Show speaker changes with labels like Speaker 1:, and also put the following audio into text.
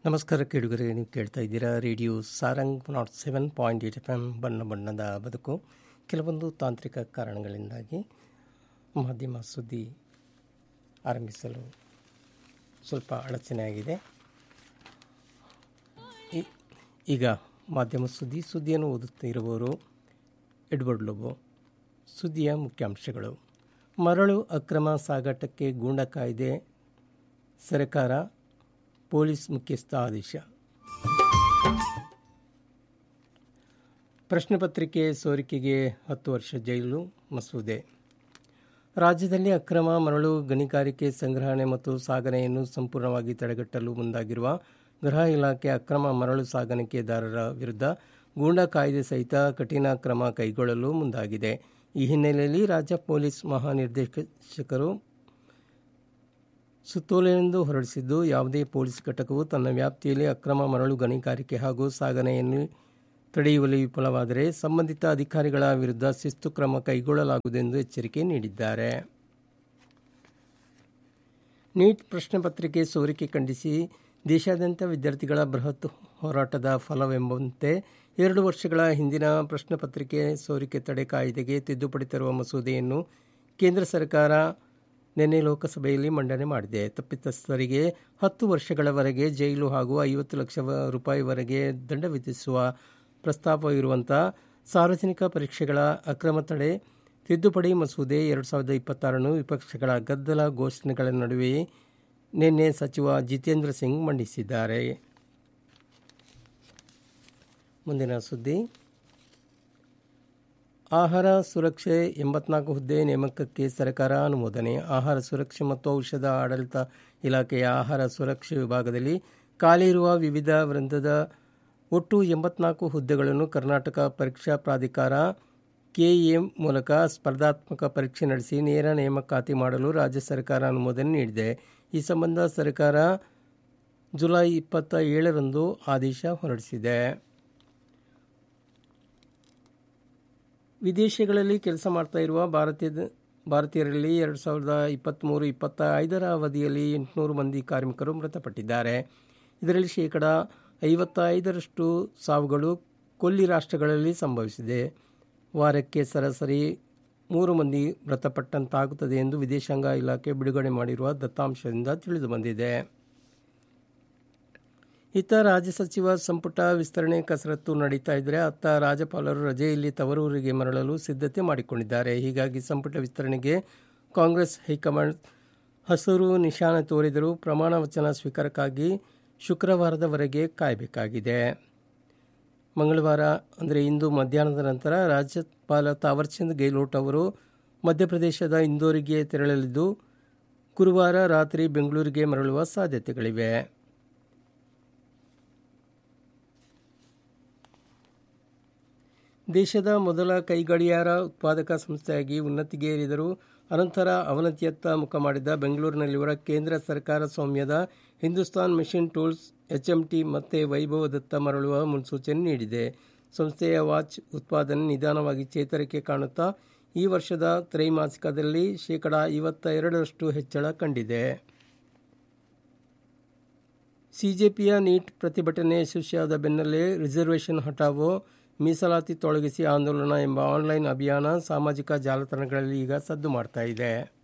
Speaker 1: ನಮಸ್ಕಾರ ಕೇಳುಗರೆ ನೀವು ಕೇಳ್ತಾ ಇದ್ದೀರಾ radio Sarang nought seven point eight F M ಬಣ್ಣ ಬಣ್ಣದ ಬದುಕು ಕೆಲವೊಂದು ತಾಂತ್ರಿಕ ಕಾರಣಗಳಿಂದಾಗಿ ಮಾಧ್ಯಮ ಸುದ್ದಿ ಆರಂಭಿಸಲು ಸ್ವಲ್ಪ ಅಡಚಣೆಯಾಗಿದೆ ಈ- ಈಗ ಮಾಧ್ಯಮ ಸುದ್ದಿ ಸುದ್ದಿಯನ್ನು ಓದುತ್ತಿರುವವರು ಎಡ್ವರ್ಡ್ ಲೋಬೋ ಸುದ್ದಿಯ ಮುಖ್ಯಾಂಶಗಳು ಮರಳು ಅಕ್ರಮ ಸಾಗಾಟಕ್ಕೆ ಗೂಂಡ ಕಾಯ್ದೆ ಸರ್ಕಾರ ಪೊಲೀಸ್ ಮುಖ್ಯಸ್ಥ ಆದೇಶ ಪ್ರಶ್ನೆ ಪತ್ರಿಕೆ ಸೋರಿಕೆಗೆ ಹತ್ತು ವರ್ಷ ಜೈಲು ಮಸೂದೆ ರಾಜ್ಯದಲ್ಲಿ ಅಕ್ರಮ ಮರಳು ಗಣಿಗಾರಿಕೆ ಸಂಗ್ರಹಣೆ ಮತ್ತು ಸಾಗಣೆಯನ್ನು ಸಂಪೂರ್ಣವಾಗಿ ತಡೆಗಟ್ಟಲು ಮುಂದಾಗಿರುವ ಗೃಹ ಇಲಾಖೆ ಅಕ್ರಮ ಮರಳು ಸಾಗಾಣಿಕೆದಾರರ ವಿರುದ್ಧ ಗೂಂಡಾ ಕಾಯ್ದೆ ಸಹಿತ ಕಠಿಣ ಕ್ರಮ ಕೈಗೊಳ್ಳಲು ಮುಂದಾಗಿದೆ ಈ ಹಿನ್ನೆಲೆಯಲ್ಲಿ ರಾಜ್ಯ ಪೊಲೀಸ್ ಮಹಾನಿರ್ದೇಶಕರು ಸುತ್ತೋಲೆಯೊಂದು ಹೊರಡಿಸಿದ್ದು ಯಾವುದೇ ಪೊಲೀಸ್ ಘಟಕವು ತನ್ನ ವ್ಯಾಪ್ತಿಯಲ್ಲಿ ಅಕ್ರಮ ಮರಳು ಗಣಿಗಾರಿಕೆ ಹಾಗೂ ಸಾಗಣೆಯನ್ನು ತಡೆಯುವಲ್ಲಿ ವಿಫಲವಾದರೆ ಸಂಬಂಧಿತ ಅಧಿಕಾರಿಗಳ ವಿರುದ್ಧ ಶಿಸ್ತು ಕ್ರಮ ಕೈಗೊಳ್ಳಲಾಗುವುದೆಂದು ಎಚ್ಚರಿಕೆ ನೀಡಿದ್ದಾರೆ ನೀಟ್ ಪ್ರಶ್ನೆ ಪತ್ರಿಕೆ ಸೋರಿಕೆ ಖಂಡಿಸಿ ದೇಶಾದ್ಯಂತ ವಿದ್ಯಾರ್ಥಿಗಳ ಬೃಹತ್ ಹೋರಾಟದ ಫಲವೆಂಬಂತೆ ಎರಡು ವರ್ಷಗಳ ಹಿಂದಿನ ಪ್ರಶ್ನೆ ಪತ್ರಿಕೆ ಸೋರಿಕೆ ತಡೆ ಕಾಯ್ದೆಗೆ ತಿದ್ದುಪಡಿ ತರುವ ಮಸೂದೆಯನ್ನು ಕೇಂದ್ರ ಸರ್ಕಾರ ನಿನ್ನೆ ಲೋಕಸಭೆಯಲ್ಲಿ ಮಂಡನೆ ಮಾಡಿದೆ ತಪ್ಪಿತಸ್ಥರಿಗೆ ಹತ್ತು ವರ್ಷಗಳವರೆಗೆ ಜೈಲು ಹಾಗೂ ಐವತ್ತು ಲಕ್ಷ ರೂಪಾಯಿವರೆಗೆ ದಂಡ ವಿಧಿಸುವ ಪ್ರಸ್ತಾಪವಿರುವಂಥ ಸಾರ್ವಜನಿಕ ಪರೀಕ್ಷೆಗಳ ಅಕ್ರಮ ತಡೆ ತಿದ್ದುಪಡಿ ಮಸೂದೆ ಎರಡು ಸಾವಿರದ ಇಪ್ಪತ್ತಾರನ್ನು ವಿಪಕ್ಷಗಳ ಗದ್ದಲ ಘೋಷಣೆಗಳ ನಡುವೆಯೇ ನಿನ್ನೆ ಸಚಿವ ಜಿತೇಂದ್ರ ಸಿಂಗ್ ಮಂಡಿಸಿದ್ದಾರೆ ಮುಂದಿನ ಸುದ್ದಿ ಆಹಾರ ಸುರಕ್ಷೆ ಎಂಬತ್ನಾಲ್ಕು ಹುದ್ದೆ ನೇಮಕಕ್ಕೆ ಸರ್ಕಾರ ಅನುಮೋದನೆ ಆಹಾರ ಸುರಕ್ಷೆ ಮತ್ತು ಔಷಧ ಆಡಳಿತ ಇಲಾಖೆಯ ಆಹಾರ ಸುರಕ್ಷೆ ವಿಭಾಗದಲ್ಲಿ ಖಾಲಿ ಇರುವ ವಿವಿಧ ವೃಂದದ ಒಟ್ಟು ಎಂಬತ್ನಾಲ್ಕು ಹುದ್ದೆಗಳನ್ನು ಕರ್ನಾಟಕ ಪರೀಕ್ಷಾ ಪ್ರಾಧಿಕಾರ ಕೆಎಂ ಮೂಲಕ ಸ್ಪರ್ಧಾತ್ಮಕ ಪರೀಕ್ಷೆ ನಡೆಸಿ ನೇರ ನೇಮಕಾತಿ ಮಾಡಲು ರಾಜ್ಯ ಸರ್ಕಾರ ಅನುಮೋದನೆ ನೀಡಿದೆ ಈ ಸಂಬಂಧ ಸರ್ಕಾರ ಜುಲೈ ಇಪ್ಪತ್ತ ಏಳರಂದು ಆದೇಶ ಹೊರಡಿಸಿದೆ ವಿದೇಶಗಳಲ್ಲಿ ಕೆಲಸ ಮಾಡ್ತಾ ಇರುವ ಭಾರತೀಯ ಭಾರತೀಯರಲ್ಲಿ ಎರಡು ಸಾವಿರದ ಇಪ್ಪತ್ತ್ಮೂರು ಇಪ್ಪತ್ತ ಐದರ ಅವಧಿಯಲ್ಲಿ ಎಂಟುನೂರು ಮಂದಿ ಕಾರ್ಮಿಕರು ಮೃತಪಟ್ಟಿದ್ದಾರೆ ಇದರಲ್ಲಿ ಶೇಕಡ ಐವತ್ತೈದರಷ್ಟು ಸಾವುಗಳು ಕೊಲ್ಲಿ ರಾಷ್ಟ್ರಗಳಲ್ಲಿ ಸಂಭವಿಸಿದೆ ವಾರಕ್ಕೆ ಸರಾಸರಿ ಮೂರು ಮಂದಿ ಮೃತಪಟ್ಟಂತಾಗುತ್ತದೆ ಎಂದು ವಿದೇಶಾಂಗ ಇಲಾಖೆ ಬಿಡುಗಡೆ ಮಾಡಿರುವ ದತ್ತಾಂಶದಿಂದ ತಿಳಿದುಬಂದಿದೆ ಇತ್ತ ರಾಜ್ಯ ಸಚಿವ ಸಂಪುಟ ವಿಸ್ತರಣೆ ಕಸರತ್ತು ನಡೀತಾ ಇದ್ದರೆ ಅತ್ತ ರಾಜ್ಯಪಾಲರು ರಜೆಯಲ್ಲಿ ತವರೂರಿಗೆ ಮರಳಲು ಸಿದ್ಧತೆ ಮಾಡಿಕೊಂಡಿದ್ದಾರೆ ಹೀಗಾಗಿ ಸಂಪುಟ ವಿಸ್ತರಣೆಗೆ ಕಾಂಗ್ರೆಸ್ ಹೈಕಮಾಂಡ್ ಹಸಿರು ನಿಶಾನ ತೋರಿದರೂ ಪ್ರಮಾಣ ವಚನ ಸ್ವೀಕಾರಕ್ಕಾಗಿ ಶುಕ್ರವಾರದವರೆಗೆ ಕಾಯಬೇಕಾಗಿದೆ ಮಂಗಳವಾರ ಅಂದರೆ ಇಂದು ಮಧ್ಯಾಹ್ನದ ನಂತರ ರಾಜ್ಯಪಾಲ ತಾವರ್ಚಂದ್ ಗೆಹ್ಲೋಟ್ ಅವರು ಮಧ್ಯಪ್ರದೇಶದ ಇಂದೋರಿಗೆ ತೆರಳಲಿದ್ದು ಗುರುವಾರ ರಾತ್ರಿ ಬೆಂಗಳೂರಿಗೆ ಮರಳುವ ಸಾಧ್ಯತೆಗಳಿವೆ ದೇಶದ ಮೊದಲ ಕೈಗಡಿಯಾರ ಉತ್ಪಾದಕ ಸಂಸ್ಥೆಯಾಗಿ ಉನ್ನತಿಗೇರಿದರೂ ಅನಂತರ ಅವನತಿಯತ್ತ ಮುಖ ಮಾಡಿದ ಬೆಂಗಳೂರಿನಲ್ಲಿರುವ ಕೇಂದ್ರ ಸರ್ಕಾರ ಸ್ವಾಮ್ಯದ ಹಿಂದೂಸ್ತಾನ್ ಮೆಷಿನ್ ಟೂಲ್ಸ್ ಎಚ್ಎಂಟಿ ಮತ್ತೆ ವೈಭವದತ್ತ ಮರಳುವ ಮುನ್ಸೂಚನೆ ನೀಡಿದೆ ಸಂಸ್ಥೆಯ ವಾಚ್ ಉತ್ಪಾದನೆ ನಿಧಾನವಾಗಿ ಚೇತರಿಕೆ ಕಾಣುತ್ತಾ ಈ ವರ್ಷದ ತ್ರೈಮಾಸಿಕದಲ್ಲಿ ಶೇಕಡ ಐವತ್ತ ಎರಡರಷ್ಟು ಹೆಚ್ಚಳ ಕಂಡಿದೆ ಸಿಜೆಪಿಯ ನೀಟ್ ಪ್ರತಿಭಟನೆ ಯಶಸ್ವಿಯಾದ ಬೆನ್ನಲ್ಲೇ ರಿಸರ್ವೇಷನ್ ಹಟಾವೋ ಮೀಸಲಾತಿ ತೊಲಗಿಸಿ ಆಂದೋಲನ ಎಂಬ ಆನ್ಲೈನ್ ಅಭಿಯಾನ ಸಾಮಾಜಿಕ ಜಾಲತಾಣಗಳಲ್ಲಿ ಈಗ ಸದ್ದು ಮಾಡ್ತಾ ಇದೆ